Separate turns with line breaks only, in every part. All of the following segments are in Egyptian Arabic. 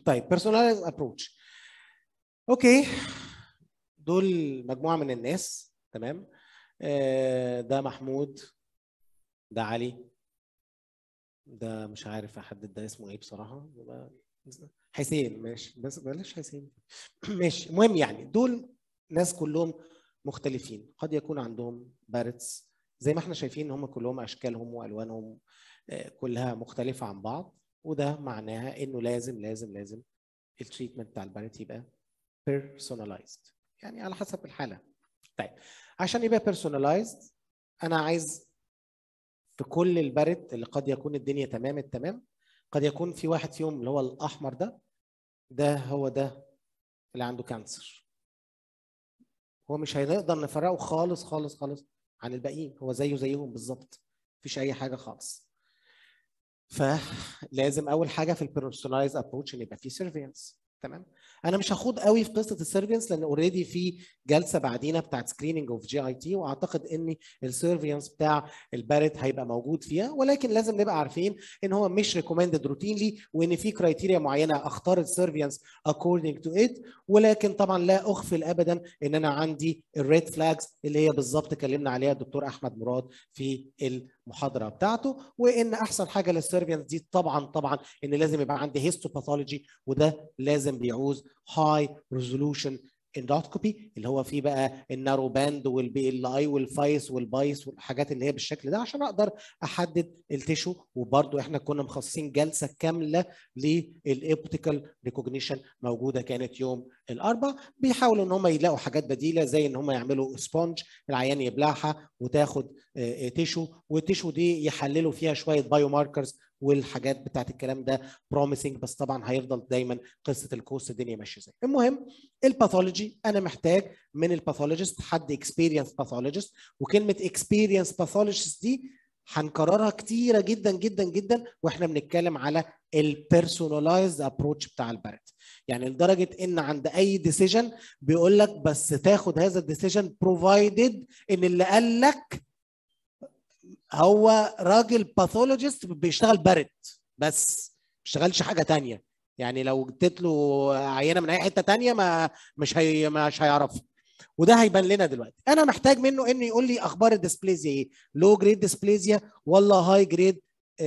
طيب personalized approach اوكي دول مجموعه من الناس تمام آه، ده محمود ده علي ده مش عارف احدد ده اسمه ايه بصراحه يبقى حسين ماشي بس بلاش حسين ماشي المهم يعني دول ناس كلهم مختلفين قد يكون عندهم بارتس زي ما احنا شايفين هم كلهم اشكالهم والوانهم آه، كلها مختلفه عن بعض وده معناها انه لازم لازم لازم التريتمنت بتاع البارت يبقى personalized يعني على حسب الحاله طيب عشان يبقى personalized انا عايز في كل البارت اللي قد يكون الدنيا تمام التمام قد يكون في واحد فيهم اللي هو الاحمر ده ده هو ده اللي عنده كانسر هو مش هنقدر نفرقه خالص خالص خالص عن الباقيين هو زيه زيهم بالظبط مفيش اي حاجه خالص فلازم اول حاجه في البيرسونلايز ابروتش ان يبقى في سيرفيلانس تمام انا مش هخوض قوي في قصه السيرفيلانس لان اوريدي في جلسه بعدينا بتاعت سكريننج اوف جي اي تي واعتقد ان السيرفيلانس بتاع البارت هيبقى موجود فيها ولكن لازم نبقى عارفين ان هو مش ريكومندد روتينلي وان في كرايتيريا معينه اختار السيرفيلانس according to it ولكن طبعا لا اغفل ابدا ان انا عندي الريد فلاجز اللي هي بالظبط اتكلمنا عليها الدكتور احمد مراد في المحاضره بتاعته وان احسن حاجه للسيرفيلانس دي طبعا طبعا ان لازم يبقى عندي هيستوباثولوجي وده لازم بيعوز هاي ريزولوشن اندوسكوبي اللي هو فيه بقى النارو باند والبي ال اي والفايس والبايس والحاجات اللي هي بالشكل ده عشان اقدر احدد التيشو وبرده احنا كنا مخصصين جلسه كامله للاوبتيكال ريكوجنيشن موجوده كانت يوم الاربع بيحاولوا ان هم يلاقوا حاجات بديله زي ان هم يعملوا سبونج العيان يبلعها وتاخد آه، آه، تيشو والتيشو دي يحللوا فيها شويه بايو ماركرز والحاجات بتاعت الكلام ده بروميسنج بس طبعا هيفضل دايما قصه الكوست الدنيا ماشيه ازاي المهم الباثولوجي انا محتاج من الباثولوجيست حد اكسبيرينس باثولوجيست وكلمه اكسبيرينس باثولوجيست دي هنكررها كتيره جدا جدا جدا واحنا بنتكلم على البيرسوناليزد ابروتش بتاع البارت يعني لدرجه ان عند اي ديسيجن بيقول لك بس تاخد هذا الديسيجن بروفايدد ان اللي قال لك هو راجل باثولوجيست بيشتغل بارت بس ما بيشتغلش حاجه تانية يعني لو اديت له عينه من اي حته تانية ما مش هي مش هيعرفها وده هيبان لنا دلوقتي انا محتاج منه انه يقول لي اخبار الديسبليزيا ايه لو جريد ديسبليزيا ولا هاي جريد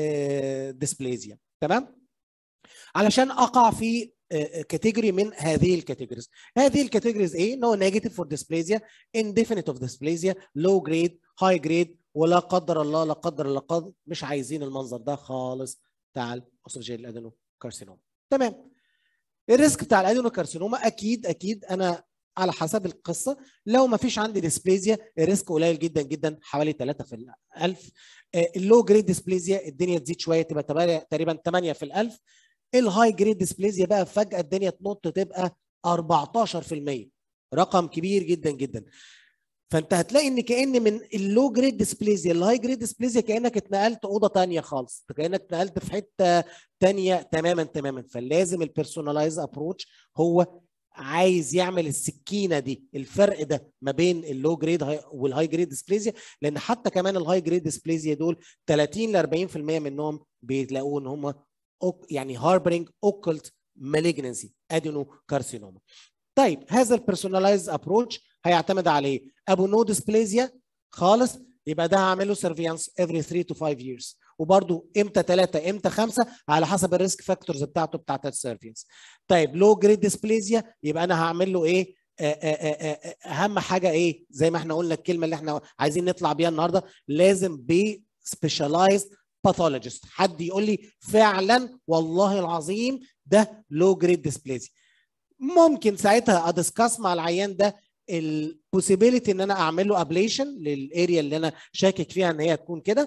ديسبليزيا تمام علشان اقع في كاتيجوري من هذه الكاتيجوريز هذه الكاتيجوريز ايه نو نيجاتيف فور ديسبليزيا indefinite اوف ديسبليزيا لو جريد هاي جريد ولا قدر الله لا قدر الله قد مش عايزين المنظر ده خالص بتاع الاوسوفيجيال الادينو كارسينوما تمام الريسك بتاع الادينو كارسينوما اكيد اكيد انا على حسب القصه لو ما فيش عندي ديسبليزيا الريسك قليل جدا جدا حوالي 3 في الألف اللو جريد ديسبليزيا الدنيا تزيد شويه تبقى تقريبا 8 في الألف الهاي جريد ديسبليزيا بقى فجاه الدنيا تنط تبقى 14% رقم كبير جدا جدا فانت هتلاقي ان كان من اللو جريد ديسبليزيا الهاي جريد ديسبليزيا كانك اتنقلت اوضه ثانيه خالص كانك اتنقلت في حته ثانيه تماما تماما فلازم البيرسوناليز ابروتش هو عايز يعمل السكينه دي الفرق ده ما بين اللو جريد والهاي جريد ديسبليزيا لان حتى كمان الهاي جريد ديسبليزيا دول 30 ل 40% منهم بيلاقوا ان هم يعني هاربرنج اوكلت مالجنسي ادينو كارسينوما طيب هذا البيرسوناليز ابروتش هيعتمد عليه ابو نو ديسبليزيا خالص يبقى ده هعمل له سيرفيانس افري 3 to 5 years وبرده امتى 3 امتى 5 على حسب الريسك فاكتورز بتاعته بتاعت السيرفيانس طيب لو جريد ديسبليزيا يبقى انا هعمل له ايه آآ آآ اهم حاجه ايه زي ما احنا قلنا الكلمه اللي احنا عايزين نطلع بيها النهارده لازم بي سبيشاليزد باثولوجيست حد يقول لي فعلا والله العظيم ده لو جريد ديسبليزيا ممكن ساعتها ادسكاس مع العيان ده البوسيبيليتي ان انا اعمل له ابليشن للاريا اللي انا شاكك فيها ان هي تكون كده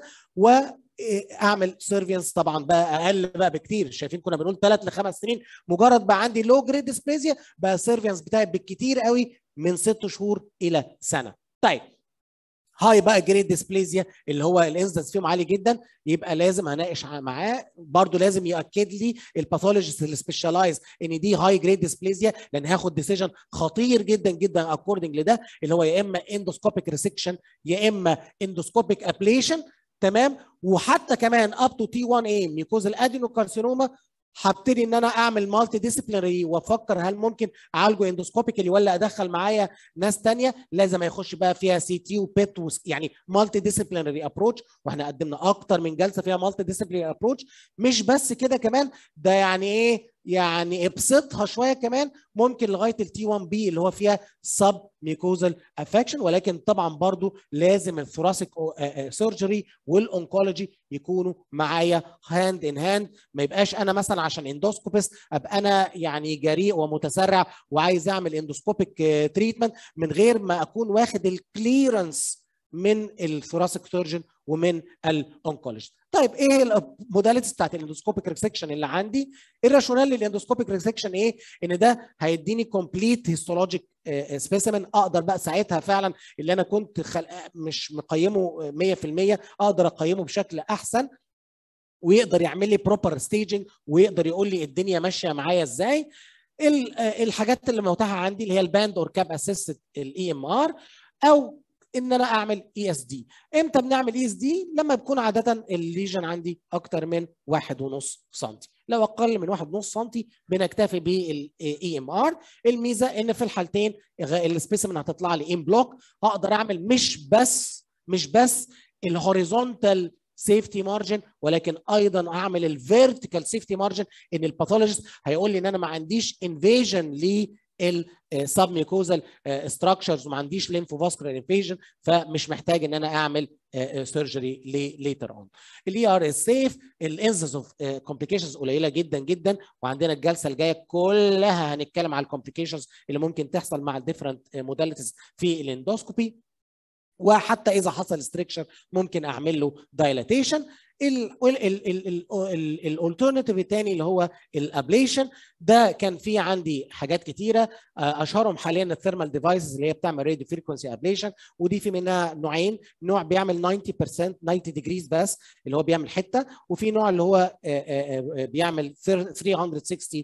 واعمل سيرفينس طبعا بقى اقل بقى بكتير شايفين كنا بنقول ثلاث لخمس سنين مجرد بقى عندي لو جريد ديسبليزيا بقى السيرفينس بتاعي بالكتير قوي من ست شهور الى سنه طيب هاي بقى جريد ديسبليزيا اللي هو الانسدنس فيهم عالي جدا يبقى لازم هناقش معاه برضو لازم ياكد لي الباثولوجيست اللي سبيشالايز ان دي هاي جريد ديسبليزيا لان هاخد ديسيجن خطير جدا جدا اكوردنج لده اللي هو يا اما اندوسكوبيك ريسكشن يا اما اندوسكوبيك ابليشن تمام وحتى كمان اب تو تي 1 اي ميكوز الادينوكارسينوما هبتدي ان انا اعمل مالتي ديسيبلينري وافكر هل ممكن اعالجه اندوسكوبيكالي ولا ادخل معايا ناس تانية لازم يخش بقى فيها سي تي وبيت يعني مالتي ديسيبلينري ابروتش واحنا قدمنا اكتر من جلسه فيها مالتي ديسيبلينري ابروتش مش بس كده كمان ده يعني ايه يعني ابسطها شويه كمان ممكن لغايه التي 1 بي اللي هو فيها سب ميكوزال افكشن ولكن طبعا برضو لازم الثوراسيك سيرجري والاونكولوجي يكونوا معايا هاند ان هاند ما يبقاش انا مثلا عشان اندوسكوبست ابقى انا يعني جريء ومتسرع وعايز اعمل اندوسكوبيك تريتمنت من غير ما اكون واخد الكليرنس من الثوراسيك سيرجن ومن الانكولوجي طيب ايه الموداليتيز بتاعت الاندوسكوبيك ريسكشن اللي عندي الراشونال للاندوسكوبيك ريسكشن ايه ان ده هيديني كومبليت هيستولوجيك سبيسيمن اقدر بقى ساعتها فعلا اللي انا كنت خل... مش مقيمه 100% اقدر اقيمه بشكل احسن ويقدر يعمل لي بروبر ستيجنج ويقدر يقول لي الدنيا ماشيه معايا ازاي الحاجات اللي متاحه عندي اللي هي الباند اور كاب اسيستد الاي ام ار او ان انا اعمل اي اس دي امتى بنعمل اي اس دي لما بيكون عاده الليجن عندي اكتر من واحد ونص سم لو اقل من واحد ونص سم بنكتفي بالاي ام ار الميزه ان في الحالتين السبيسيمن هتطلع لي ان بلوك اقدر اعمل مش بس مش بس الهوريزونتال سيفتي مارجن ولكن ايضا اعمل الفيرتيكال سيفتي مارجن ان الباثولوجيست هيقول لي ان انا ما عنديش انفيجن السب ميكوزال ستراكشرز وما عنديش ليمفوفاسكولار انفيجن فمش محتاج ان انا اعمل سيرجري ليتر اون الاي ار از سيف الانسنس اوف كومبليكيشنز قليله جدا جدا وعندنا الجلسه الجايه كلها هنتكلم على الكومبليكيشنز اللي ممكن تحصل مع الديفرنت موداليتيز في الاندوسكوبي وحتى اذا حصل ستريكشر ممكن اعمل له دايلاتيشن الالترناتيف الثاني اللي هو الابليشن ده كان في عندي حاجات كتيره اشهرهم حاليا الثيرمال ديفايسز اللي هي بتعمل راديو فريكونسي ابليشن ودي في منها نوعين نوع بيعمل 90% 90 ديجريز بس اللي هو بيعمل حته وفي نوع اللي هو بيعمل 360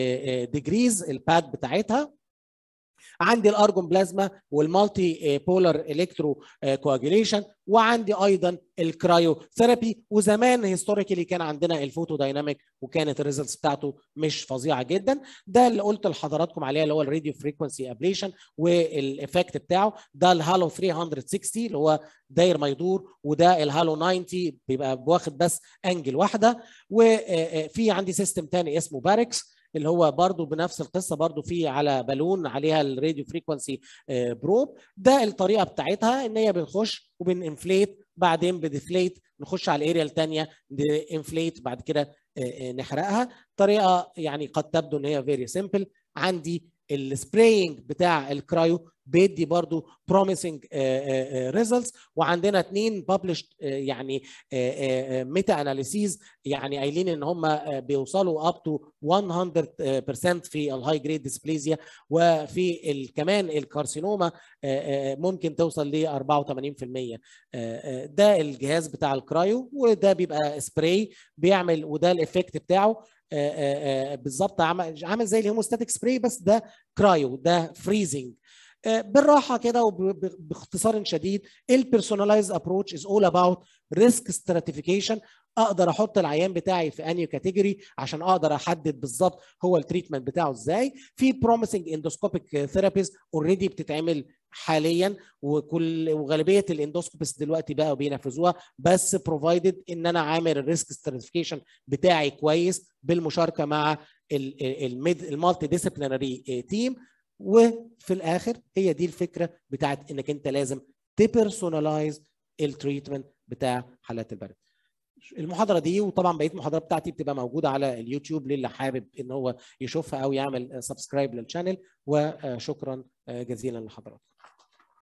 ديجريز الباد بتاعتها عندي الارجون بلازما والمالتي بولر الكترو كواجوليشن وعندي ايضا الكرايو ثيرابي وزمان هيستوريكالي كان عندنا الفوتو دايناميك وكانت الريزلتس بتاعته مش فظيعه جدا ده اللي قلت لحضراتكم عليه اللي هو الراديو فريكونسي ابليشن والافكت بتاعه ده الهالو 360 اللي هو داير ما يدور وده الهالو 90 بيبقى واخد بس انجل واحده وفي عندي سيستم تاني اسمه باركس اللي هو برضو بنفس القصه برضو في على بالون عليها الراديو فريكونسي بروب ده الطريقه بتاعتها ان هي بنخش وبننفليت بعدين بديفليت نخش على الاريا الثانيه انفليت بعد كده نحرقها طريقه يعني قد تبدو ان هي فيري سيمبل عندي السبراينج بتاع الكرايو بيدي برضو بروميسنج ريزلتس وعندنا اثنين ببلشد يعني ميتا اناليسيز يعني قايلين ان هم بيوصلوا اب تو 100% في الهاي جريد ديسبليزيا وفي كمان الكارسينوما ممكن توصل ل 84% ده الجهاز بتاع الكرايو وده بيبقى سبراي بيعمل وده الايفكت بتاعه بالظبط عامل عامل زي الهيموستاتيك سبراي بس ده كرايو ده فريزنج بالراحه كده وباختصار شديد البيرسوناليز ابروتش از اول اباوت ريسك ستراتيفيكيشن اقدر احط العيان بتاعي في انهي كاتيجوري عشان اقدر احدد بالظبط هو التريتمنت بتاعه ازاي في بروميسنج اندوسكوبيك ثيرابيز اوريدي بتتعمل حاليا وكل وغالبيه الاندوسكوبيست دلوقتي بقى بينفذوها بس بروفايدد ان انا عامل الريسك ستراتيفيكيشن بتاعي كويس بالمشاركه مع المالتي ديسيبلينري تيم وفي الاخر هي دي الفكره بتاعت انك انت لازم تبرسونلايز التريتمنت بتاع حالات البرد المحاضره دي وطبعا بقيه المحاضرات بتاعتي بتبقى موجوده على اليوتيوب للي حابب ان هو يشوفها او يعمل سبسكرايب للشانل وشكرا جزيلا لحضراتكم